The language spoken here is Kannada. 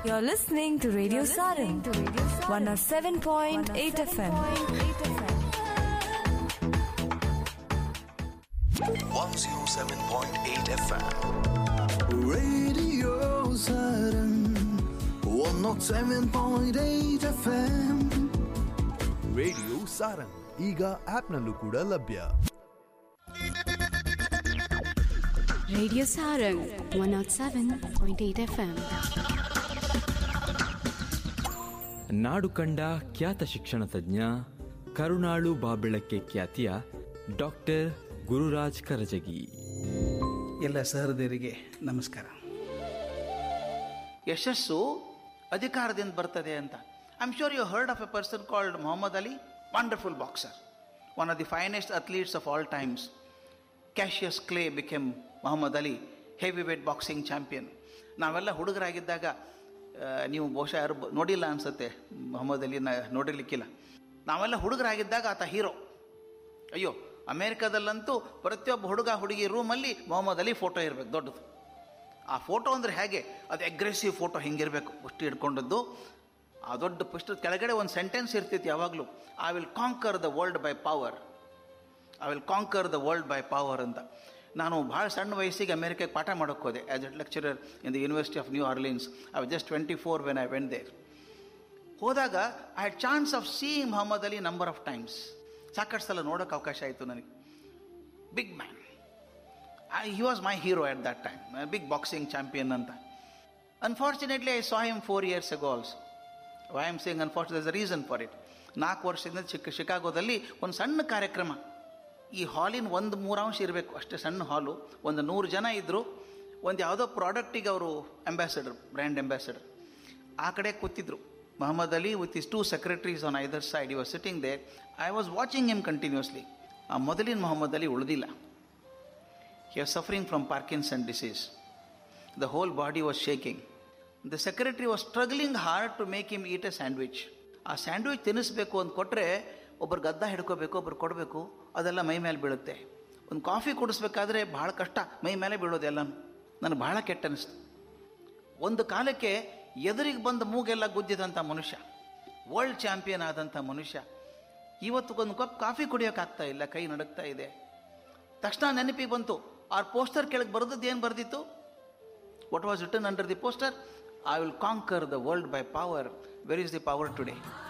You're listening to Radio Sarin, 107.8 FM. 107.8 FM. Radio Saturn 107.8 FM radio Sarang ಈಗ ಆಪ್ನಲ್ಲೂ ಕೂಡ ಲಭ್ಯ Radio Sarang 107.8 FM. ನಾಡು ಕಂಡ ಖ್ಯಾತ ಶಿಕ್ಷಣ ತಜ್ಞ ಕರುಣಾಳು ಬಾಬೆಳಕ್ಕೆ ಖ್ಯಾತಿಯ ಡಾಕ್ಟರ್ ಗುರುರಾಜ್ ಕರಜಗಿ ಎಲ್ಲ ಸಹೃದಯರಿಗೆ ನಮಸ್ಕಾರ ಯಶಸ್ಸು ಅಧಿಕಾರದಿಂದ ಬರ್ತದೆ ಅಂತ I am sure you heard of a person called Muhammad Ali wonderful boxer one of the finest athletes of all times Cassius Clay became Muhammad Ali heavyweight boxing champion ನಾವೆಲ್ಲ ಹುಡುಗರಾಗಿದ್ದಾಗ ಆ, ನೀವು ಬಹುಶಃ ಯಾರು ಬ- ನೋಡಿಲ್ಲ ಅನಿಸುತ್ತೆ ಮೊಹಮ್ಮದ್ ಅಲಿನ ನೋಡಿರ್ಲಿಕ್ಕಿಲ್ಲ ನಾವೆಲ್ಲ ಹುಡುಗರಾಗಿದ್ದಾಗ ಆತ ಹೀರೋ ಅಯ್ಯೋ ಅಮೇರಿಕಾದಲ್ಲಂತೂ ಪ್ರತಿಯೊಬ್ಬ ಹುಡುಗ ಹುಡುಗಿ ರೂಮಲ್ಲಿ ಮೊಹಮ್ಮದ್ ಅಲಿ ಫೋಟೋ ಇರಬೇಕು ದೊಡ್ಡದು ಆ ಫೋಟೋ ಅಂದರೆ ಹೇಗೆ ಅದು ಅಗ್ರೆಸಿವ್ ಫೋಟೋ ಹಿಂಗಿರಬೇಕು ಪುಷ್ಟಿ ಹಿಡ್ಕೊಂಡದ್ದು ಆ ದೊಡ್ಡ ಪುಸ್ತದ ಕೆಳಗಡೆ ಒಂದು ಸೆಂಟೆನ್ಸ್ ಇರ್ತಿತ್ತು ಯಾವಾಗಲೂ I will conquer the world by power I will conquer the world by power ಅಂತ ನಾನು ಭಾಳ ಸಣ್ಣ ವಯಸ್ಸಿಗೆ ಅಮೇರಿಕಾಗೆ ಪಾಠ ಮಾಡೋಕ್ಕೆ ಹೋದೆ as a lecturer in the university of New Orleans I was just twenty four when I went there ಹೋದಾಗ I had chance of seeing Muhammad Ali number of times ಸಾಕಷ್ಟು ಸಲ ನೋಡೋಕೆ ಅವಕಾಶ ಆಯಿತು ನನಗೆ big man he was my hero at that time big boxing champion ಅಂತ unfortunately I saw him four years ago also I am saying unfortunate the reason for it ನಾಲ್ಕು ವರ್ಷದಿಂದ ಚಿಕ್ಕ ಶಿಕಾಗೋದಲ್ಲಿ ಒಂದು ಸಣ್ಣ ಕಾರ್ಯಕ್ರಮ ಈ ಹಾಲಿನ ಒಂದು ಮೂರಾಂಶ ಇರಬೇಕು ಅಷ್ಟೇ ಸಣ್ಣ ಹಾಲು ಒಂದು ನೂರು ಜನ ಇದ್ದರು ಒಂದು ಯಾವುದೋ ಪ್ರಾಡಕ್ಟಿಗೆ ಅವರು ಅಂಬಾಸಡರ್ ಬ್ರ್ಯಾಂಡ್ ಅಂಬಾಸಡರ್ ಆ ಕಡೆ ಕೂತಿದ್ರು Muhammad Ali with his two secretaries on either side you was sitting there I was watching him continuously ಆ ಮೊದಲಿನ ಮೊಹಮ್ಮದ್ ಅಲಿ ಉಳಿದಿಲ್ಲ he was suffering from Parkinson disease. The whole body was shaking. The secretary was struggling hard to make him eat a sandwich. ಆ ಸ್ಯಾಂಡ್ವಿಚ್ ತಿನ್ನಿಸ್ಬೇಕು ಅಂತ ಕೊಟ್ಟರೆ ಒಬ್ಬರು ಗದ್ದ ಹಿಡ್ಕೋಬೇಕು ಒಬ್ರು ಕೊಡಬೇಕು ಅದೆಲ್ಲ ಮೈ ಮೇಲೆ ಬೀಳುತ್ತೆ ಒಂದು ಕಾಫಿ ಕುಡಿಸ್ಬೇಕಾದ್ರೆ ಭಾಳ ಕಷ್ಟ ಮೈ ಮೇಲೆ ಬೀಳೋದೆಲ್ಲನೂ ನನಗೆ ಭಾಳ ಕೆಟ್ಟ ಅನಿಸ್ತು ಒಂದು ಕಾಲಕ್ಕೆ ಎದುರಿಗೆ ಬಂದ ಮೂಗೆಲ್ಲ ಗುದ್ದಿದಂಥ ಮನುಷ್ಯ ವರ್ಲ್ಡ್ ಚಾಂಪಿಯನ್ ಆದಂಥ ಮನುಷ್ಯ ಇವತ್ತು ಒಂದು ಕಪ್ ಕಾಫಿ ಕುಡಿಯೋಕ್ಕಾಗ್ತಾ ಇಲ್ಲ ಕೈ ನಡುಗ್ತಾ ಇದೆ ತಕ್ಷಣ ನೆನಪಿಗೆ ಬಂತು ಆ ಪೋಸ್ಟರ್ ಕೆಳಗೆ ಬರೆದದ್ದು ಏನು ಬರೆದಿತ್ತು what was written under the poster I will conquer the world by power where is the power today